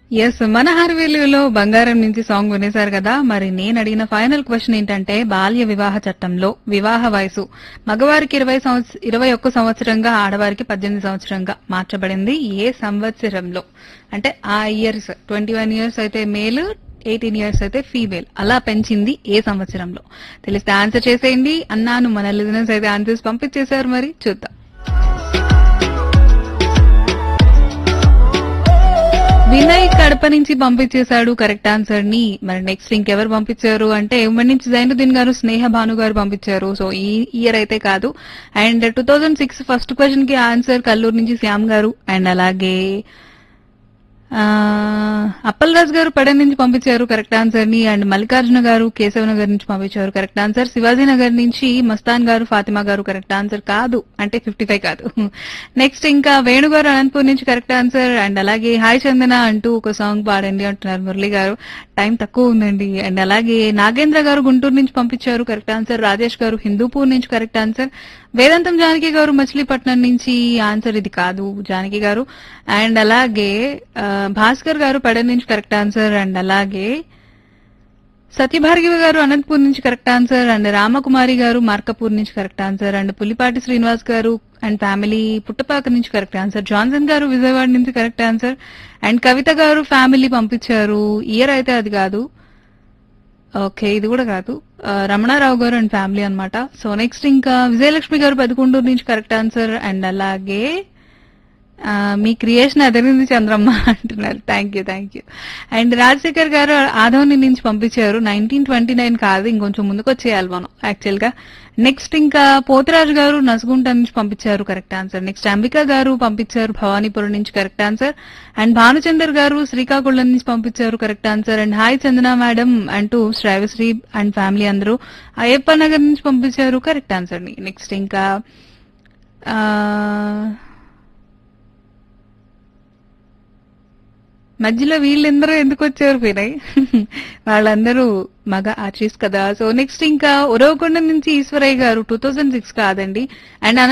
yes మన హార్వేలులో బంగారం నుంచి సాంగ్ వినేశారు కదా మరి నేను అడిగిన ఫైనల్ క్వశ్చన్ ఏంటంటే బాల్య వివాహ చట్టంలో వివాహ వయసు మగవారికి ఇరవై సంవత్స ఇరవై ఒక్క సంవత్సరంగా ఆడవారికి పద్దెనిమిది సంవత్సరంగా మార్చబడింది ఏ సంవత్సరంలో అంటే ఆ ఇయర్స్ ట్వంటీ వన్ ఇయర్స్ అయితే మేల్ ఎయిటీన్ ఇయర్స్ అయితే ఫీమేల్ అలా పెంచింది ఏ సంవత్సరంలో తెలిస్తే ఆన్సర్ చేసేయండి అన్నాను మన లిజనర్స్ అయితే ఆన్సర్స్ పంపించేశారు మరి చూద్దాం వినయ్ కడప నుంచి పంపించేశాడు కరెక్ట్ ఆన్సర్ ని మరి నెక్స్ట్ ఇంకెవరు పంపించారు అంటే ఉమ్మడి నుంచి జైనుద్దీన్ గారు స్నేహ భాను గారు పంపించారు సో ఈ ఇయర్ అయితే కాదు and two thousand six first question కి ఆన్సర్ కల్లూరు నుంచి శ్యామ్ గారు అండ్ అలాగే ఆ, అప్పల్ రాజ్ గారు పడన్ నుంచి పంపించారు కరెక్ట్ ఆన్సర్ ని అండ్ మల్లికార్జున గారు కేశవ నగర్ నుంచి పంపించారు కరెక్ట్ ఆన్సర్ శివాజీ నగర్ నుంచి మస్తాన్ గారు ఫాతిమా గారు కరెక్ట్ ఆన్సర్ కాదు అంటే ఫిఫ్టీ ఫైవ్ కాదు నెక్స్ట్ ఇంకా వేణు గారు అనంతపూర్ నుంచి కరెక్ట్ ఆన్సర్ అండ్ అలాగే హాయ్ చందన అంటూ ఒక సాంగ్ పాడండి అంటున్నారు మురళి గారు టైం తక్కువ ఉందండి అండ్ అలాగే నాగేంద్ర గారు గుంటూరు నుంచి పంపించారు కరెక్ట్ ఆన్సర్ రాజేష్ గారు హిందూపూర్ నుంచి కరెక్ట్ ఆన్సర్ వేదాంతం జానకి గారు మచిలీపట్నం నుంచి ఆన్సర్ ఇది కాదు జానకి గారు అండ్ అలాగే ఆ, భాస్కర్ గారు పడన్ నుంచి కరెక్ట్ ఆన్సర్ అండ్ అలాగే సత్యభార్గవి గారు అనంతపూర్ నుంచి correct answer and Ramakumari garu Markapur నుంచి correct answer and Pulipati Srinivas garu and family Puttapaka నుంచి కరెక్ట్ ఆన్సర్ జాన్సన్ గారు విజయవాడ నుంచి కరెక్ట్ ఆన్సర్ అండ్ కవిత గారు ఫ్యామిలీ పంపించారు ఇయర్ అయితే అది కాదు ఓకే ఇది కూడా కాదు ఆ, రమణారావు గారు అండ్ ఫ్యామిలీ అన్నమాట సో నెక్స్ట్ ఇంకా విజయలక్ష్మి గారు పదకొండూరు నుంచి కరెక్ట్ ఆన్సర్ అండ్ అలాగే ఆ, మీ క్రియేషన్ అదిరింది చంద్రమ్మ అంటున్నారు thank you thank you and Rajasekhar garu Adoni నుంచి పంపించారు నైన్టీన్ ట్వంటీ నైన్ కాదు ఇంకొంచెం ముందుకు వచ్చేయాలి మనం యాక్చువల్ గా నెక్స్ట్ ఇంకా పోతరాజు గారు నసుగుంట నుంచి పంపించారు కరెక్ట్ ఆన్సర్ నెక్స్ట్ అంబిక గారు పంపించారు భవానీపురం నుంచి కరెక్ట్ ఆన్సర్ అండ్ భానుచందర్ గారు శ్రీకాకుళం నుంచి పంపించారు correct answer and hi Chandana madam అంటూ శ్రావశ్రీ అండ్ ఫ్యామిలీ అందరూ అయ్యప్ప నగర్ నుంచి పంపించారు కరెక్ట్ ఆన్సర్ ని నెక్స్ట్ ఇంకా ఆ, మధ్యలో వీళ్ళందరూ ఎందుకు వచ్చారు వినయ్ వాళ్ళందరూ మగ ఆర్టిస్ట్ కదా సో నెక్స్ట్ ఇంకా ఉరవకొండ నుంచి Eswaraiah garu two thousand six కాదండి అండ్